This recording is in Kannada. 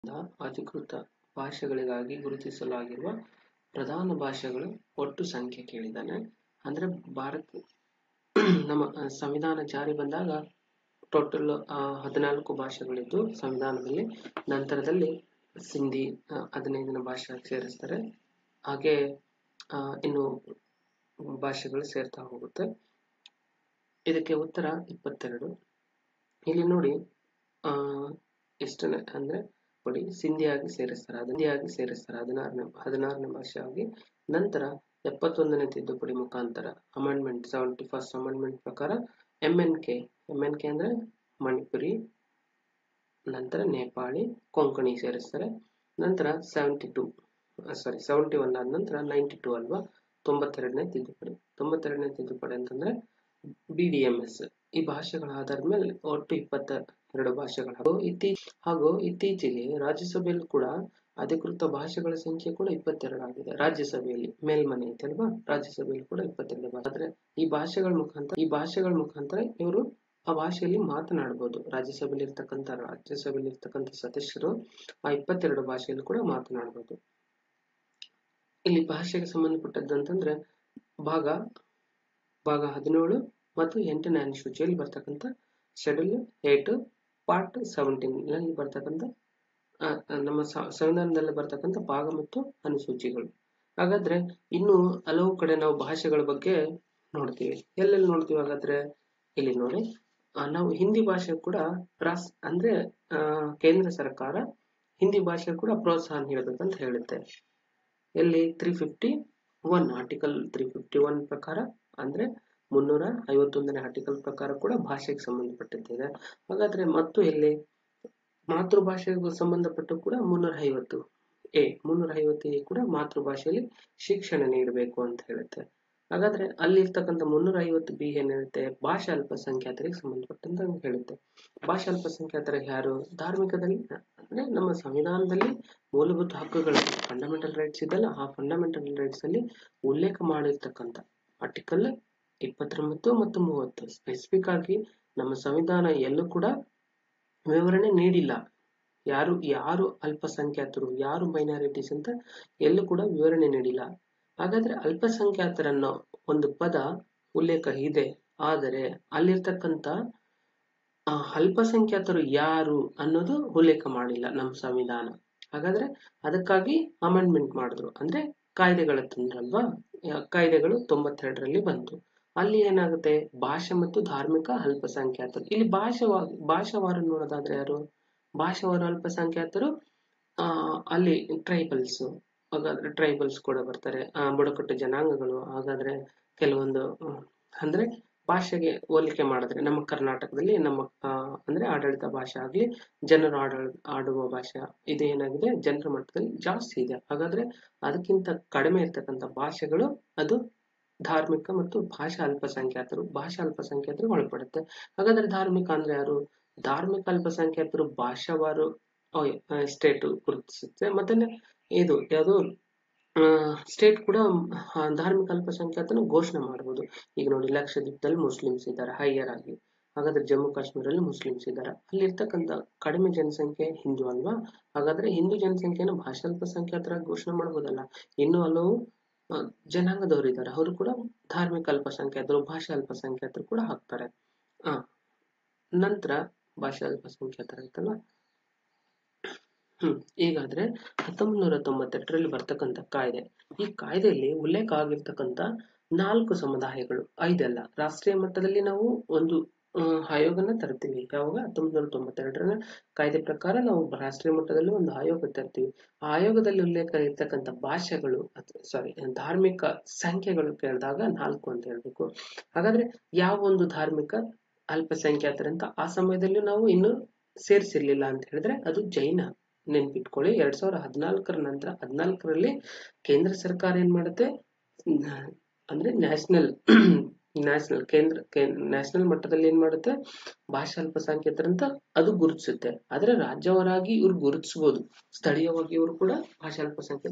ಅಧಿಕೃತ ಭಾಷೆಗಳಿಗಾಗಿ ಗುರುತಿಸಲಾಗಿರುವ ಪ್ರಧಾನ ಭಾಷೆಗಳ ಒಟ್ಟು ಸಂಖ್ಯೆ ಕೇಳಿದ್ದಾನೆ ಅಂದ್ರೆ ಭಾರತ ನಮ್ಮ ಸಂವಿಧಾನ ಜಾರಿ ಬಂದಾಗ ಟೋಟಲ್ ಹದಿನಾಲ್ಕು ಭಾಷೆಗಳಿದ್ದು ಸಂವಿಧಾನದಲ್ಲಿ ನಂತರದಲ್ಲಿ ಸಿಂಧಿ ಹದಿನೈದನೇ ಭಾಷೆ ಸೇರಿಸ್ತಾರೆ ಹಾಗೆ ಇನ್ನು ಭಾಷೆಗಳು ಸೇರ್ತಾ ಹೋಗುತ್ತೆ ಇದಕ್ಕೆ ಉತ್ತರ ಇಪ್ಪತ್ತೆರಡು ಇಲ್ಲಿ ನೋಡಿ ಆ ಎಷ್ಟನೇ ಅಂದ್ರೆ ನೋಡಿ ಸಿಂಧಿಯಾಗಿ ಸೇರಿಸ್ತಾರೆ ಹಿಂದಿಯಾಗಿ ಸೇರಿಸ್ತಾರೆ ಹದಿನಾರನೇ ಹದಿನಾರನೇ ಭಾಷೆ ಆಗಿ ನಂತರ ಎಪ್ಪತ್ತೊಂದನೇ ತಿದ್ದುಪಡಿ ಮುಖಾಂತರ ಅಮೆಂಡ್ಮೆಂಟ್ ಸೆವೆಂಟಿ ಫಸ್ಟ್ ಅಮೆಂಡ್ಮೆಂಟ್ ಪ್ರಕಾರ M N K M N K ಅಂದ್ರೆ ಮಣಿಪುರಿ ನಂತರ ನೇಪಾಳಿ ಕೊಂಕಣಿ ಸೇರಿಸ್ತಾರೆ ನಂತರ seventy two sorry seventy one ಆದ ನಂತರ ನೈಂಟಿ ಟೂ ಅಲ್ವಾ ತೊಂಬತ್ತೆರಡನೇ ತಿದ್ದುಪಡಿ ತೊಂಬತ್ತೆರಡನೇ ತಿದ್ದುಪಡಿ ಅಂತಂದ್ರೆ ಬಿ ಡಿ ಎಂ ಎಸ್ ಈ ಭಾಷೆಗಳ ಆಧಾರದ ಮೇಲೆ ಒಟ್ಟು ಇಪ್ಪತ್ತ ಎರಡು ಭಾಷೆಗಳು ಇತ್ತೀ ಹಾಗೂ ಇತ್ತೀಚೆಗೆ ರಾಜ್ಯಸಭೆಯಲ್ಲಿ ಕೂಡ ಅಧಿಕೃತ ಭಾಷೆಗಳ ಸಂಖ್ಯೆ ಕೂಡ ಇಪ್ಪತ್ತೆರಡು ಆಗಿದೆ ರಾಜ್ಯಸಭೆಯಲ್ಲಿ ಮೇಲ್ಮನೆ ಐತೆ ಅಲ್ವಾ ರಾಜ್ಯಸಭೆಯಲ್ಲಿ ಕೂಡ ಇಪ್ಪತ್ತೆರಡು ಭಾಷೆ ಆದ್ರೆ ಈ ಭಾಷೆಗಳ ಮುಖಾಂತರ ಈ ಭಾಷೆಗಳ ಮುಖಾಂತರ ಇವರು ಆ ಭಾಷೆಯಲ್ಲಿ ಮಾತನಾಡಬಹುದು ರಾಜ್ಯಸಭೆಯಲ್ಲಿ ಇರ್ತಕ್ಕಂಥ ರಾಜ್ಯಸಭೆಯಲ್ಲಿ ಇರ್ತಕ್ಕಂಥ ಸದಸ್ಯರು ಆ ಇಪ್ಪತ್ತೆರಡು ಭಾಷೆಯಲ್ಲಿ ಕೂಡ ಮಾತನಾಡಬಹುದು ಇಲ್ಲಿ ಭಾಷೆಗೆ ಸಂಬಂಧಪಟ್ಟದ್ದು ಅಂತಂದ್ರೆ ಭಾಗ ಭಾಗ ಹದಿನೇಳು ಮತ್ತು ಎಂಟನೇ ಅನುಸೂಚಿಯಲ್ಲಿ ಬರ್ತಕ್ಕಂಥ ಶೆಡ್ಯೂಲ್ ಏಟ್ ಪಾರ್ಟ್ ಸೆವೆಂಟೀನ್ ನಲ್ಲಿ ಬರ್ತಕ್ಕಂಥ ನಮ್ಮ ಸಂವಿಧಾನದಲ್ಲಿ ಬರ್ತಕ್ಕಂಥ ಭಾಗ ಮತ್ತು ಅನುಸೂಚಿಗಳು ಹಾಗಾದ್ರೆ ಇನ್ನು ಹಲವು ಕಡೆ ನಾವು ಭಾಷೆಗಳ ಬಗ್ಗೆ ನೋಡ್ತೀವಿ ಎಲ್ಲೆಲ್ಲಿ ನೋಡ್ತೀವಿ ಹಾಗಾದ್ರೆ ಇಲ್ಲಿ ನೋಡಿ ನಾವು ಹಿಂದಿ ಭಾಷೆ ಕೂಡ ರಾಸ್ ಅಂದ್ರೆ ಕೇಂದ್ರ ಸರ್ಕಾರ ಹಿಂದಿ ಭಾಷೆ ಕೂಡ ಪ್ರೋತ್ಸಾಹ ನೀಡಬೇಕಂತ ಹೇಳುತ್ತೆ ಎಲ್ಲಿ three fifty one article three fifty one ಪ್ರಕಾರ ಅಂದ್ರೆ ಮುನ್ನೂರ ಐವತ್ತೊಂದನೇ ಆರ್ಟಿಕಲ್ ಪ್ರಕಾರ ಕೂಡ ಭಾಷೆಗೆ ಸಂಬಂಧಪಟ್ಟಿದೆ ಹಾಗಾದ್ರೆ ಮತ್ತು ಇಲ್ಲಿ ಮಾತೃಭಾಷೆಗೂ ಸಂಬಂಧಪಟ್ಟು ಕೂಡ ಮುನ್ನೂರ ಐವತ್ತು ಎ ಮುನ್ನೂರ ಐವತ್ತು ಎ ಕೂಡ ಮಾತೃಭಾಷೆಯಲ್ಲಿ ಶಿಕ್ಷಣ ನೀಡಬೇಕು ಅಂತ ಹೇಳುತ್ತೆ ಹಾಗಾದ್ರೆ ಅಲ್ಲಿ ಇರ್ತಕ್ಕಂಥ ಮುನ್ನೂರ ಐವತ್ತು ಬಿ ಏನ್ ಹೇಳುತ್ತೆ ಭಾಷಾ ಅಲ್ಪಸಂಖ್ಯಾತರಿಗೆ ಸಂಬಂಧಪಟ್ಟಂತ ಹೇಳುತ್ತೆ ಭಾಷಾ ಅಲ್ಪಸಂಖ್ಯಾತರ ಯಾರು ಧಾರ್ಮಿಕದಲ್ಲಿ ಅಂದ್ರೆ ನಮ್ಮ ಸಂವಿಧಾನದಲ್ಲಿ ಮೂಲಭೂತ ಹಕ್ಕುಗಳು ಫಂಡಮೆಂಟಲ್ ರೈಟ್ಸ್ ಇದೆಲ್ಲ ಆ ಫಂಡಮೆಂಟಲ್ ರೈಟ್ಸ್ ಅಲ್ಲಿ ಉಲ್ಲೇಖ ಮಾಡಿರ್ತಕ್ಕಂಥ ಆರ್ಟಿಕಲ್ ಇಪ್ಪತ್ತೊಂಬತ್ತು ಮತ್ತು ಮೂವತ್ತು ಸ್ಪೆಸಿಫಿಕ್ ಆಗಿ ನಮ್ಮ ಸಂವಿಧಾನ ಎಲ್ಲೂ ಕೂಡ ವಿವರಣೆ ನೀಡಿಲ್ಲ ಯಾರು ಯಾರು ಅಲ್ಪಸಂಖ್ಯಾತರು ಯಾರು ಮೈನಾರಿಟೀಸ್ ಅಂತ ಎಲ್ಲೂ ಕೂಡ ವಿವರಣೆ ನೀಡಿಲ್ಲ ಹಾಗಾದ್ರೆ ಅಲ್ಪಸಂಖ್ಯಾತರನ್ನೋ ಒಂದು ಪದ ಉಲ್ಲೇಖ ಇದೆ ಆದರೆ ಅಲ್ಲಿರ್ತಕ್ಕಂಥ ಅಲ್ಪಸಂಖ್ಯಾತರು ಯಾರು ಅನ್ನೋದು ಉಲ್ಲೇಖ ಮಾಡಿಲ್ಲ ನಮ್ಮ ಸಂವಿಧಾನ ಹಾಗಾದ್ರೆ ಅದಕ್ಕಾಗಿ ಅಮೆಂಡ್ಮೆಂಟ್ ಮಾಡಿದ್ರು ಅಂದ್ರೆ ಕಾಯ್ದೆಗಳ ತಂದ್ರಲ್ವಾ ಕಾಯ್ದೆಗಳು ತೊಂಬತ್ತೆರಡರಲ್ಲಿ ಬಂತು ಅಲ್ಲಿ ಏನಾಗುತ್ತೆ ಭಾಷೆ ಮತ್ತು ಧಾರ್ಮಿಕ ಅಲ್ಪಸಂಖ್ಯಾತರು ಇಲ್ಲಿ ಭಾಷಾವಾಗಿ ಭಾಷಾವಾರ ನೋಡೋದಾದ್ರೆ ಯಾರು ಭಾಷಾವಾರ ಅಲ್ಪಸಂಖ್ಯಾತರು ಆ ಅಲ್ಲಿ ಟ್ರೈಬಲ್ಸ್ ಹಾಗಾದ್ರೆ ಟ್ರೈಬಲ್ಸ್ ಕೂಡ ಬರ್ತಾರೆ ಆ ಬುಡಕಟ್ಟು ಜನಾಂಗಗಳು ಹಾಗಾದ್ರೆ ಕೆಲವೊಂದು ಅಂದ್ರೆ ಭಾಷೆಗೆ ಹೋಲಿಕೆ ಮಾಡಿದ್ರೆ ನಮ್ಮ ಕರ್ನಾಟಕದಲ್ಲಿ ನಮ್ಮ ಅಂದ್ರೆ ಆಡಳಿತ ಭಾಷೆ ಆಗ್ಲಿ ಜನರು ಆಡಳ ಆಡುವ ಭಾಷೆ ಇದು ಏನಾಗಿದೆ ಜನರ ಮಟ್ಟದಲ್ಲಿ ಜಾಸ್ತಿ ಇದೆ ಹಾಗಾದ್ರೆ ಅದಕ್ಕಿಂತ ಕಡಿಮೆ ಇರ್ತಕ್ಕಂಥ ಭಾಷೆಗಳು ಅದು ಧಾರ್ಮಿಕ ಮತ್ತು ಭಾಷಾ ಅಲ್ಪಸಂಖ್ಯಾತರು ಭಾಷಾ ಅಲ್ಪಸಂಖ್ಯಾತರು ಒಳಪಡುತ್ತೆ ಹಾಗಾದ್ರೆ ಧಾರ್ಮಿಕ ಅಂದ್ರೆ ಯಾರು ಧಾರ್ಮಿಕ ಅಲ್ಪಸಂಖ್ಯಾತರು ಭಾಷಾವಾರು ಸ್ಟೇಟ್ ಗುರುತಿಸುತ್ತೆ ಮತ್ತೆ ಇದು ಯಾವುದು ಸ್ಟೇಟ್ ಕೂಡ ಧಾರ್ಮಿಕ ಅಲ್ಪಸಂಖ್ಯಾತನ ಘೋಷಣೆ ಮಾಡಬಹುದು ಈಗ ನೋಡಿ ಲಕ್ಷದ್ವೀಪದಲ್ಲಿ ಮುಸ್ಲಿಮ್ಸ್ ಇದ್ದಾರೆ ಹೈಯರ್ ಆಗಿ ಹಾಗಾದ್ರೆ ಜಮ್ಮು ಕಾಶ್ಮೀರಲ್ಲಿ ಮುಸ್ಲಿಮ್ಸ್ ಇದ್ದಾರೆ ಅಲ್ಲಿ ಇರ್ತಕ್ಕಂಥ ಕಡಿಮೆ ಜನಸಂಖ್ಯೆ ಹಿಂದೂ ಅಲ್ವಾ ಹಾಗಾದ್ರೆ ಹಿಂದೂ ಜನಸಂಖ್ಯೆನ ಭಾಷಾ ಅಲ್ಪಸಂಖ್ಯಾತರಾಗಿ ಘೋಷಣೆ ಮಾಡಬಹುದಲ್ಲ ಇನ್ನು ಹಲವು ಜನಾಂಗದವರು ಇದ್ದಾರೆ ಅವರು ಕೂಡ ಧಾರ್ಮಿಕ ಅಲ್ಪಸಂಖ್ಯಾತರು ಭಾಷಾ ಅಲ್ಪಸಂಖ್ಯಾತರು ಕೂಡ ಹಾಕ್ತಾರೆ ಆ ನಂತರ ಭಾಷಾ ಅಲ್ಪಸಂಖ್ಯಾತರ ಆಯ್ತಲ್ಲ ಹ್ಮ್ ಈಗಾದ್ರೆ ಹತ್ತೊಂಬತ್ ನೂರ ತೊಂಬತ್ತೆರಡರಲ್ಲಿ ಬರ್ತಕ್ಕಂಥ ಕಾಯ್ದೆ ಈ ಕಾಯ್ದೆಯಲ್ಲಿ ಉಲ್ಲೇಖ ಆಗಿರ್ತಕ್ಕಂಥ ನಾಲ್ಕು ಸಮುದಾಯಗಳು ಐದಲ್ಲ ರಾಷ್ಟ್ರೀಯ ಮಟ್ಟದಲ್ಲಿ ನಾವು ಒಂದು ಆಯೋಗನ ತರ್ತೀವಿ ಯಾವಾಗ ಹತ್ತೊಂಬತ್ ನೂರ ತೊಂಬತ್ತೆರಡರ ಕಾಯ್ದೆ ಪ್ರಕಾರ ನಾವು ರಾಷ್ಟ್ರೀಯ ಮಟ್ಟದಲ್ಲಿ ಒಂದು ಆಯೋಗ ತರ್ತೀವಿ ಆ ಆಯೋಗದಲ್ಲಿ ಉಲ್ಲೇಖ ಇರ್ತಕ್ಕಂಥ ಭಾಷೆಗಳು ಸಾರಿ ಧಾರ್ಮಿಕ ಸಂಖ್ಯೆಗಳು ಕೇಳಿದಾಗ ನಾಲ್ಕು ಅಂತ ಹೇಳ್ಬೇಕು ಹಾಗಾದ್ರೆ ಯಾವ ಒಂದು ಧಾರ್ಮಿಕ ಅಲ್ಪಸಂಖ್ಯಾತರಂತ ಆ ಸಮಯದಲ್ಲಿ ನಾವು ಇನ್ನು ಸೇರಿಸಿರ್ಲಿಲ್ಲ ಅಂತ ಹೇಳಿದ್ರೆ ಅದು ಜೈನ ನೆನ್ಪಿಟ್ಕೊಳ್ಳಿ ಎರಡ್ ಸಾವಿರದ ಹದಿನಾಲ್ಕರ ನಂತರ ಹದಿನಾಲ್ಕರಲ್ಲಿ ಕೇಂದ್ರ ಸರ್ಕಾರ ಏನ್ ಮಾಡುತ್ತೆ ಅಂದ್ರೆ ನ್ಯಾಷನಲ್ ನ್ಯಾಷನಲ್ ಕೇಂದ್ರ ನ್ಯಾಷನಲ್ ಮಟ್ಟದಲ್ಲಿ ಏನ್ ಮಾಡುತ್ತೆ ಭಾಷಾ ಅಲ್ಪಸಂಖ್ಯಾತರಂತ ಅದು ಗುರುತಿಸುತ್ತೆ ಆದ್ರೆ ರಾಜ್ಯವರಾಗಿ ಇವ್ರು ಗುರುತಿಸಬಹುದು ಸ್ಥಳೀಯವಾಗಿ ಇವರು ಕೂಡ ಭಾಷಾ ಅಲ್ಪಸಂಖ್ಯಾತ